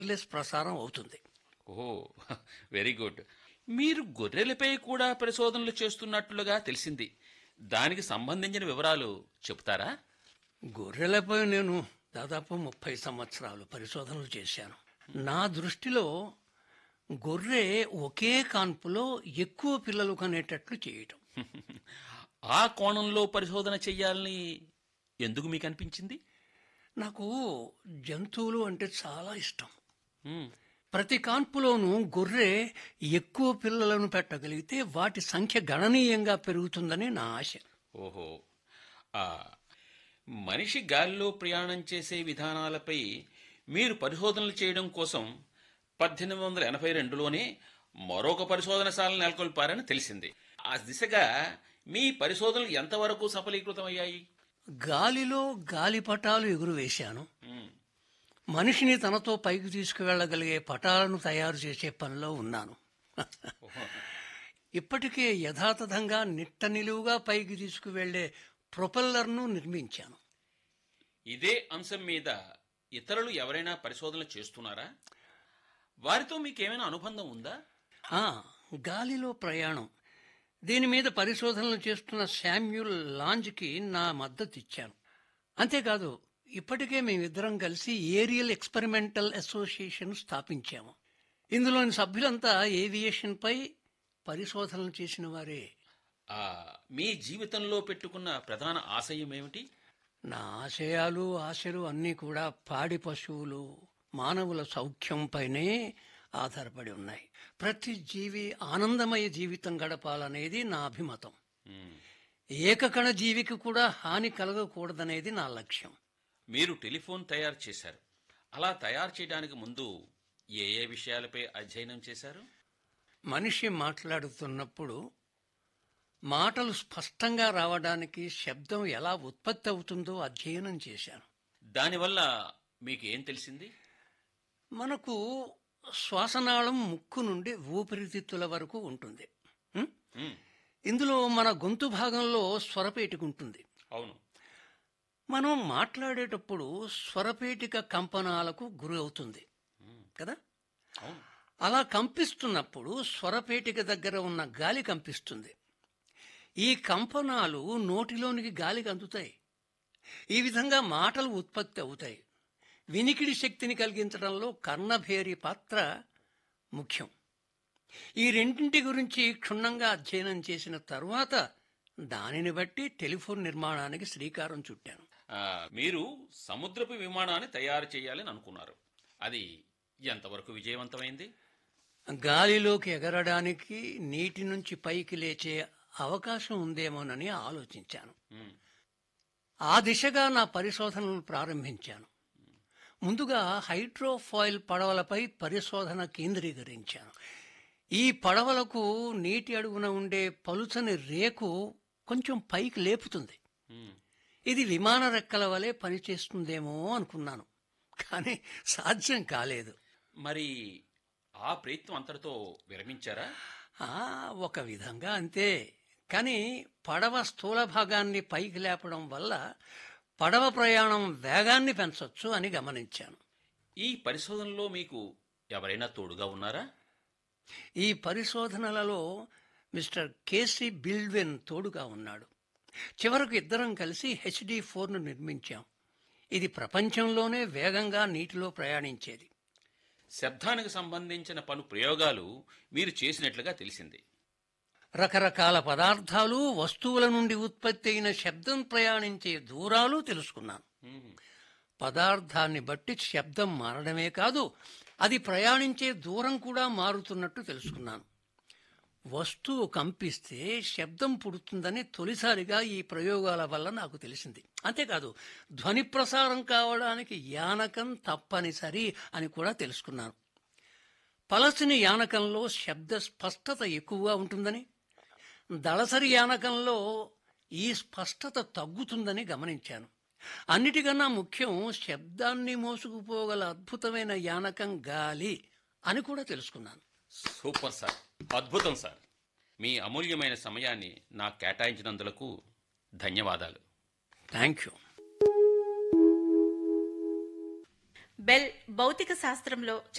Wireless ప్రసారం అవుతుంది ఓహో వెరీ గుడ్ మీరు గొర్రెలపై కూడా పరిశోధనలు చేస్తున్నట్లుగా తెలిసింది దానికి సంబంధించిన వివరాలు చెప్తారా గొర్రెలపై నేను దాదాపు ముప్పై సంవత్సరాలు పరిశోధనలు చేశాను నా దృష్టిలో గొర్రె ఒకే కాన్పులో ఎక్కువ పిల్లలు కనేటట్లు చేయటం ఆ కోణంలో పరిశోధన చెయ్యాలని ఎందుకు మీకు అనిపించింది నాకు జంతువులు అంటే చాలా ఇష్టం మ్మ్. ప్రతి కాన్పులోనూ గొర్రె ఎక్కువ పిల్లలను పెట్టగలిగితే వాటి సంఖ్య గణనీయంగా పెరుగుతుందని నా ఆశ ఓహో ఆ మనిషి గాలిలో ప్రయాణం చేసే విధానాలపై మీరు పరిశోధనలు చేయడం కోసం పద్దెనిమిది వందల ఎనభై రెండులోనే మరొక పరిశోధనశాల నెలకొల్పారని తెలిసింది ఆ దిశగా మీ పరిశోధనలు ఎంతవరకు సఫలీకృతమయ్యాయి గాలిలో గాలిపటాలు ఎగురువేశాను మ్మ్. మనిషిని తనతో పైకి తీసుకువెళ్ళగలిగే పటాలను తయారు చేసే పనిలో ఉన్నాను ఓహో. ఇప్పటికే యథాతథంగా నిట్ట నిలువుగా పైకి తీసుకువెళ్లే ప్రొపెల్లర్ను నిర్మించాను ఇదే అంశం మీద ఇతరులు ఎవరైనా పరిశోధనలు చేస్తున్నారా వారితో మీకేమైనా అనుబంధం ఉందా ఆ, గాలిలో ప్రయాణం దీని మీద పరిశోధనలు చేస్తున్న శామ్యుల్ లాంజ్కి నా మద్దతు ఇచ్చాను అంతేకాదు ఇప్పటికే మేమిద్దరం కలిసి ఏరియల్ ఎక్స్పెరిమెంటల్ అసోసియేషన్ స్థాపించాము ఇందులోని సభ్యులంతా ఏవియేషన్పై పరిశోధనలు చేసిన వారే ఆ మీ జీవితంలో పెట్టుకున్న ప్రధాన ఆశయం ఏమిటి నా ఆశయాలు ఆశలు అన్నీ కూడా పాడి పశువులు మానవుల సౌఖ్యంపైనే ఆధారపడి ఉన్నాయి ప్రతి జీవి ఆనందమయ జీవితం గడపాలనేది నా అభిమతం మ్మ్. ఏకకణ జీవికి కూడా హాని కలగకూడదనేది నా లక్ష్యం మీరు టెలిఫోన్ తయారు చేశారు అలా తయారు చేయడానికి ముందు ఏ ఏ విషయాలపై అధ్యయనం చేశారు మనిషి మాట్లాడుతున్నప్పుడు మాటలు స్పష్టంగా రావడానికి శబ్దం ఎలా ఉత్పత్తి అవుతుందో అధ్యయనం చేశాను దానివల్ల మీకు ఏం తెలిసింది మనకు శ్వాసనాళం ముక్కు నుండి ఊపిరితిత్తుల వరకు ఉంటుంది ఉం? మ్మ్. ఇందులో మన గొంతు భాగంలో స్వరపేటిక ఉంటుంది అవును మనం మాట్లాడేటప్పుడు స్వరపేటిక కంపనాలకు గురి అవుతుంది కదా అవును అలా కంపిస్తున్నప్పుడు స్వరపేటిక దగ్గర ఉన్న గాలి కంపిస్తుంది ఈ కంపనాలు నోటిలోనికి గాలికి అందుతాయి ఈ విధంగా మాటలు ఉత్పత్తి అవుతాయి వినికిడి శక్తిని కలిగించడంలో కర్ణభేరి పాత్ర ముఖ్యం ఈ రెండింటి గురించి క్షుణ్ణంగా అధ్యయనం చేసిన తరువాత దానిని బట్టి టెలిఫోన్ నిర్మాణానికి శ్రీకారం చుట్టాను ఆ, మీరు సముద్రపు విమానాన్ని తయారు చేయాలని అనుకున్నారు అది ఎంతవరకు విజయవంతమైంది గాలిలోకి ఎగరడానికి నీటి నుంచి పైకి లేచే అవకాశం ఉందేమోనని ఆలోచించాను మ్మ్. ఆ దిశగా నా పరిశోధనలు ప్రారంభించాను ముందుగా హైడ్రోఫాయిల్ పడవలపై పరిశోధన కేంద్రీకరించాను ఈ పడవలకు నీటి అడుగున ఉండే పలుచని రేకు కొంచెం పైకి లేపుతుంది మ్మ్. ఇది విమాన రెక్కల వలె పనిచేస్తుందేమో అనుకున్నాను కానీ సాధ్యం కాలేదు మరి ఆ ప్రయత్నం అంతటితో విరమించారా ఆ, ఒక విధంగా అంతే కానీ పడవ స్థూల భాగాన్ని పైకి లేపడం వల్ల పడవ ప్రయాణం వేగాన్ని పెంచొచ్చు అని గమనించాను ఈ పరిశోధనలో మీకు ఎవరైనా తోడుగా ఉన్నారా ఈ పరిశోధనలలో మిస్టర్ కేసీ బిల్డ్వెన్ తోడుగా ఉన్నాడు చివరకు ఇద్దరం కలిసి హెచ్డి ఫోర్ను నిర్మించాం ఇది ప్రపంచంలోనే వేగంగా నీటిలో ప్రయాణించేది శబ్దానికి సంబంధించిన పలు ప్రయోగాలు మీరు చేసినట్లుగా తెలిసింది రకరకాల పదార్థాలు వస్తువుల నుండి ఉత్పత్తి అయిన శబ్దం ప్రయాణించే దూరాలు తెలుసుకున్నాను మ్మ్. పదార్థాన్ని బట్టి శబ్దం మారడమే కాదు అది ప్రయాణించే దూరం కూడా మారుతున్నట్టు తెలుసుకున్నాను వస్తువు కంపిస్తే శబ్దం పుడుతుందని తొలిసారిగా ఈ ప్రయోగాల వల్ల నాకు తెలిసింది అంతేకాదు ధ్వని ప్రసారం కావడానికి యానకం తప్పనిసరి అని కూడా తెలుసుకున్నాను పలసిని యానకంలో శబ్ద స్పష్టత ఎక్కువగా ఉంటుందని దళసరి యానకంలో ఈ స్పష్టత తగ్గుతుందని గమనించాను అన్నిటికన్నా ముఖ్యం శబ్దాన్ని మోసుకుపోగల అద్భుతమైన యానకం గాలి అని కూడా తెలుసుకున్నాను సూపర్ సార్ అద్భుతం సార్ మీ అమూల్యమైన సమయాన్ని నాకు కేటాయించినందులకు ధన్యవాదాలు థ్యాంక్ యూ బెల్ భౌతిక శాస్త్రంలో